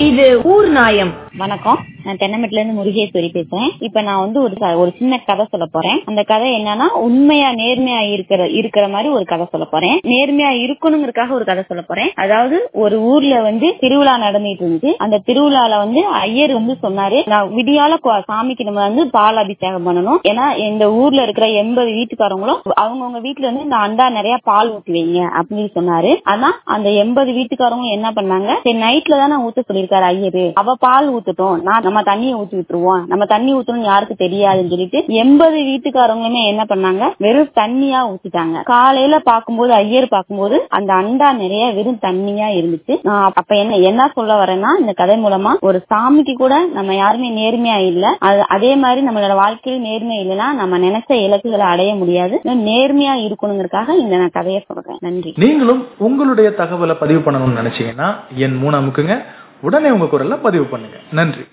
இது ஊர் நாயம் வணக்கம் நான் தென்னமெட்ல இருந்து முருகேஸ்வரி பேசுறேன் இப்ப நான் வந்து ஒரு ச- ஒரு சின்ன கதை சொல்ல போறேன் அந்த கதை என்னன்னா உண்மையா நேர்மையா இருக்கிற இருக்கிற மாதிரி ஒரு கதை சொல்ல போறேன் நேர்மையா இருக்கணுங்கிறதுக்காக ஒரு கதை சொல்ல போறேன் அதாவது ஒரு ஊர்ல வந்து திருவிழா நடந்துட்டு இருந்துச்சு அந்த திருவிழால வந்து ஐயர் வந்து சொன்னாரு நான் விடியால கொ- சாமிக்கு நம்ம வந்து பால் அபிஷேகம் பண்ணணும் ஏன்னா இந்த ஊர்ல இருக்கிற எண்பது வீட்டுக்காரங்களும் அவங்கவுங்க வீட்டுல வந்து இந்த அண்டா நிறைய பால் ஊத்தி வைங்க அப்படின்னு சொன்னாரு ஆனா அந்த எண்பது வீட்டுக்காரங்களும் என்ன பண்ணாங்க சரி நைட்ல தானே ஊத்த சொல்லியிருக்காரு ஐயரு அவ பால் ஊத்துட்டோம் நான் நம்ம தண்ணியை ஊத்தி விட்டுருவோம் நம்ம தண்ணி ஊத்தணும் யாருக்கு தெரியாதுன்னு சொல்லிட்டு எண்பது வீட்டுக்காரங்களுமே என்ன பண்ணாங்க வெறும் தண்ணியா ஊத்திட்டாங்க காலையில பாக்கும்போது ஐயர் பாக்கும்போது அந்த அண்டா நிறைய வெறும் தண்ணியா இருந்துச்சு நான் அப்ப என்ன என்ன சொல்ல வரேன்னா இந்த கதை மூலமா ஒரு சாமிக்கு கூட நம்ம யாருமே நேர்மையா இல்ல அது- அதே மாதிரி நம்மளோட வாழ்க்கையில் நேர்மை இல்லைன்னா நம்ம நினைச்ச இலக்குகளை அடைய முடியாது இன்னும் நேர்மையா இருக்கணுங்கிறதுக்காக இந்த நான் கதையை சொல்றேன் நன்றி நீங்களும் உங்களுடைய தகவலை பதிவு பண்ணணும்னு நினைச்சீங்கன்னா என் மூணு அமுக்குங்க உடனே உங்க குரல்ல பதிவு பண்ணுங்க நன்றி